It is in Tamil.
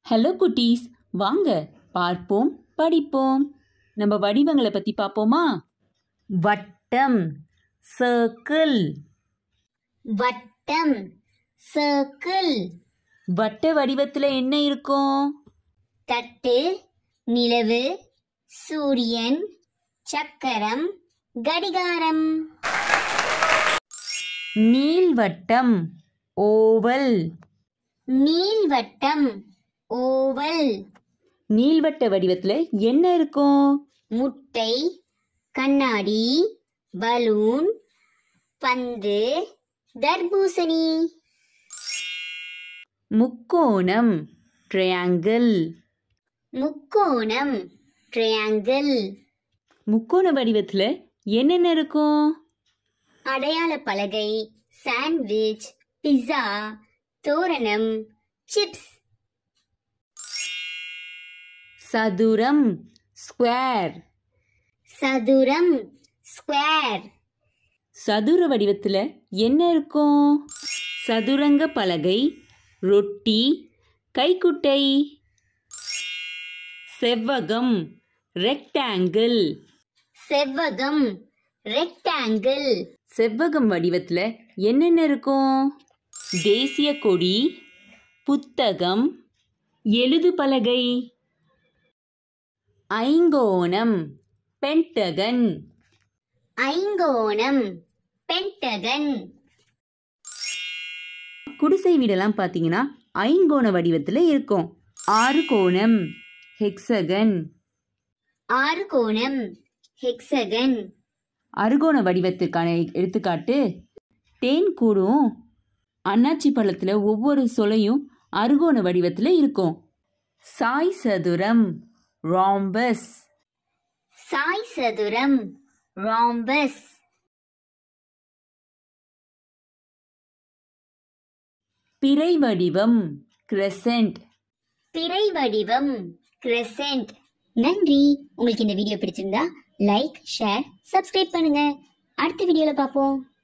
ஹலோ குட்டீஸ் வாங்க பார்ப்போம் படிப்போம் நம்ம வடிவங்களை பற்றி பார்ப்போமா வட்டம் சர்க்கிள் வட்டம் சர்க்கிள் வட்ட வடிவத்தில் என்ன இருக்கும் தட்டு நிலவு சூரியன் சக்கரம் கடிகாரம் நீள்வட்டம் ஓவல் நீள்வட்டம் ஓவல் நீள்வட்ட வடிவத்தில் என்ன இருக்கும் முட்டை கண்ணாடி பலூன் பந்து தர்பூசணி முக்கோணம் ட்ரையாங்கிள் முக்கோணம் ட்ரையாங்கிள் முக்கோண வடிவத்தில் என்னென்ன இருக்கும் அடையாள பலகை சாண்ட்விச் பிஸா தோரணம் சிப்ஸ் சதுரம் ஸ்கொயர் சதுரம் ஸ்கொயர் சதுர வடிவத்தில் என்ன இருக்கும் சதுரங்க பலகை ரொட்டி கைக்குட்டை செவ்வகம் ரெக்டாங்கிள் செவ்வகம் ரெக்டாங்கிள் செவ்வகம் வடிவத்தில் என்னென்ன இருக்கும் தேசிய கொடி புத்தகம் எழுது பலகை ஐங்கோணம் பென்டகன் ஐங்கோணம் பென்டகன் குடிசை வீடெல்லாம் பார்த்தீங்கன்னா ஐங்கோண வடிவத்தில் இருக்கும் ஆறு கோணம் ஹெக்ஸகன் ஆறுகோணம் ஹெக்ஸகன் அறுகோண வடிவத்திற்கான எடுத்துக்காட்டு தேன் கூடும் அன்னாச்சி பழத்தில் ஒவ்வொரு சொலையும் அறுகோண வடிவத்தில் இருக்கும் சாய் சதுரம் ராம்பஸ் சாய் சதுரம் ராம்பஸ் பிறை வடிவம் கிரெசென்ட் பிறை வடிவம் கிரெசென்ட் நன்றி உங்களுக்கு இந்த வீடியோ பிடிச்சிருந்தா லைக் ஷேர் சப்ஸ்கிரைப் பண்ணுங்க அடுத்த வீடியோல பார்ப்போம்